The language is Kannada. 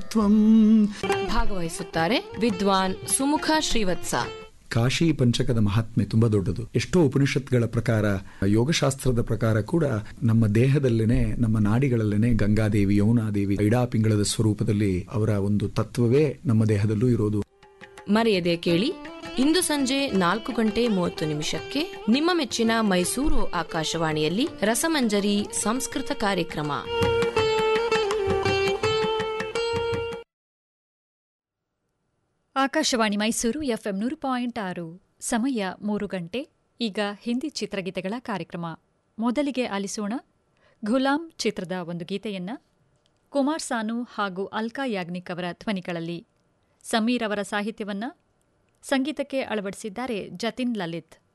ತ್ವಂ ಭಾಗವಹಿಸುತ್ತಾರೆ ವಿದ್ವಾನ್ ಸುಮುಖ ಶ್ರೀವತ್ಸ ಕಾಶಿ ಪಂಚಕದ ಮಹಾತ್ಮೆ ತುಂಬಾ ದೊಡ್ಡದು ಎಷ್ಟೋ ಉಪನಿಷತ್ಗಳ ಪ್ರಕಾರ ಯೋಗಶಾಸ್ತ್ರದ ಪ್ರಕಾರ ಕೂಡ ನಮ್ಮ ದೇಹದಲ್ಲೇನೆ ನಮ್ಮ ನಾಡಿಗಳಲ್ಲೇನೆ ಗಂಗಾದೇವಿ ಯಮುನಾದೇವಿ ಇಡಾಪಿಂಗಳದ ಸ್ವರೂಪದಲ್ಲಿ ಅವರ ಒಂದು ತತ್ವವೇ ನಮ್ಮ ದೇಹದಲ್ಲೂ ಇರೋದು ಮರೆಯದೆ ಕೇಳಿ ಇಂದು ಸಂಜೆ ನಾಲ್ಕು ಗಂಟೆ ಮೂವತ್ತು ನಿಮಿಷಕ್ಕೆ ನಿಮ್ಮ ಮೆಚ್ಚಿನ ಮೈಸೂರು ಆಕಾಶವಾಣಿಯಲ್ಲಿ ರಸಮಂಜರಿ ಸಂಸ್ಕೃತ ಕಾರ್ಯಕ್ರಮ ಆಕಾಶವಾಣಿ ಮೈಸೂರು ಎಫ್ಎಂ ನೂರು ಪಾಯಿಂಟ್ ಆರು ಸಮಯ ಮೂರು ಗಂಟೆ ಈಗ ಹಿಂದಿ ಚಿತ್ರಗೀತೆಗಳ ಕಾರ್ಯಕ್ರಮ ಮೊದಲಿಗೆ ಆಲಿಸೋಣ ಘುಲಾಂ ಚಿತ್ರದ ಒಂದು ಗೀತೆಯನ್ನ ಕುಮಾರ್ ಸಾನು ಹಾಗೂ ಅಲ್ಕಾ ಯಾಗ್ನಿಕ್ ಅವರ ಧ್ವನಿಗಳಲ್ಲಿ ಸಮೀರ್ ಅವರ ಸಾಹಿತ್ಯವನ್ನ ಸಂಗೀತಕ್ಕೆ ಅಳವಡಿಸಿದ್ದಾರೆ ಜತಿನ್ ಲಲಿತ್